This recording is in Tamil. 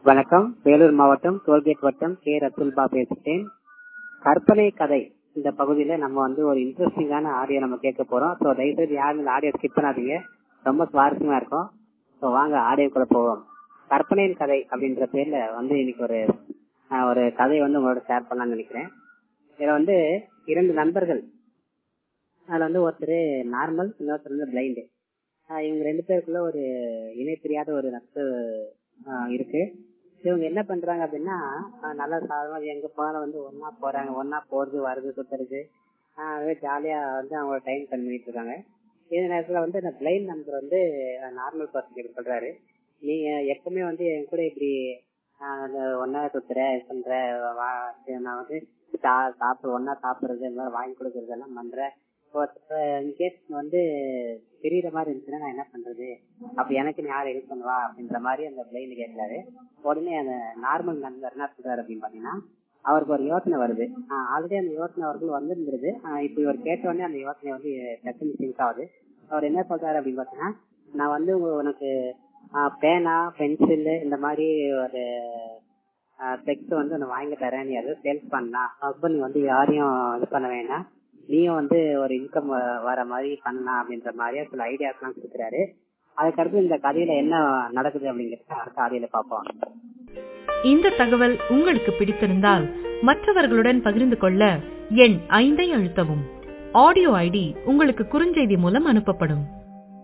வணக்கம் வேலூர் மாவட்டம் டோல்கேட் வட்டம் கே ரத்துல்பா பேசுகிறேன் கற்பனை கதை இந்த பகுதியில நம்ம வந்து ஒரு இன்ட்ரெஸ்டிங்கான ஆடியோ நம்ம கேட்க போறோம் ஸோ தயவுசெய்து யாரும் இந்த ஆடியோ ஸ்கிப் பண்ணாதீங்க ரொம்ப சுவாரஸ்யமா இருக்கும் ஸோ வாங்க ஆடியோக்குள்ள போவோம் கற்பனையின் கதை அப்படின்ற பேர்ல வந்து இன்னைக்கு ஒரு ஆஹ், ஒரு கதையை வந்து உங்களோட ஷேர் பண்ணலாம்னு நினைக்கிறேன் இதுல வந்து இரண்டு நண்பர்கள் அதுல வந்து ஒருத்தர் நார்மல் இன்னொருத்தர் வந்து பிளைண்டு இவங்க ரெண்டு பேருக்குள்ள ஒரு இணை தெரியாத ஒரு நட்பு ஆஹ், இருக்கு இவங்க என்ன பண்றாங்க அப்படின்னா ஆஹ், நல்லா சாதாரண எங்க போனாலும் வந்து ஒன்னா போறாங்க ஒன்னா போறது வருது சுத்துறது ஜாலியா வந்து அவங்க டைம் ஸ்பெண்ட் பண்ணிட்டு இருக்காங்க இந்த நேரத்துல வந்து இந்த பிளைண்ட் நம்பர் வந்து நார்மல் பர்சன் கிட்ட சொல்றாரு நீங்க எப்பவுமே வந்து என் கூட இப்படி ஆஹ், அந்த ஒன்னா சுத்துற இது பண்ற வா- நான் வந்து சா- சாப்பிடு ஒன்னா சாப்பிடுறது இந்த மாதிரி வாங்கி கொடுக்கறது எல்லாம் பண்றேன் இன்கேஸ் வந்து தெரியற மாதிரி இருந்துச்சுன்னா நான் என்ன பண்றது அப்ப எனக்கு நீ யார் ஹெல்ப் பண்ணுவா அப்படின்ற மாதிரி அந்த பிளைண்ட் கேட்கிறாரு உடனே அந்த நார்மல் நண்பர் என்ன சொல்றாரு அப்படின்னு பாத்தீங்கன்னா அவருக்கு ஒரு யோசனை வருது ஆல்ரெடி அந்த யோசனை அவருக்கு வந்திருந்தது ஆஹ் இப்ப இவர் கேட்ட உடனே அந்த யோசனை வந்து டக்குன்னு சிங்க் ஆகுது அவர் என்ன சொல்றாரு அப்படின்னு பாத்தீங்கன்னா நான் வந்து உங்க- உனக்கு ஆஹ் பேனா பென்சில் இந்த மாதிரி ஒரு பெக்ஸ் வந்து நான் வாங்கி தரேன் நீ அதை சேல்ஸ் பண்ணலாம் அப்ப நீ வந்து யாரையும் இது பண்ண வேணாம் நீயும் வந்து ஒரு இன்கம் வர மாதிரி பண்ணலாம் அப்படின்ற மாதிரியா சில ஐடியாஸ் எல்லாம் கொடுக்குறாரு அதுக்கடுத்து இந்த கதையில என்ன நடக்குது அப்படிங்கறத அடுத்த ஆடியில பார்ப்போம் இந்த தகவல் உங்களுக்கு பிடித்திருந்தால் மற்றவர்களுடன் பகிர்ந்து கொள்ள எண் ஐந்தை அழுத்தவும் ஆடியோ ஐடி உங்களுக்கு குறுஞ்செய்தி மூலம் அனுப்பப்படும்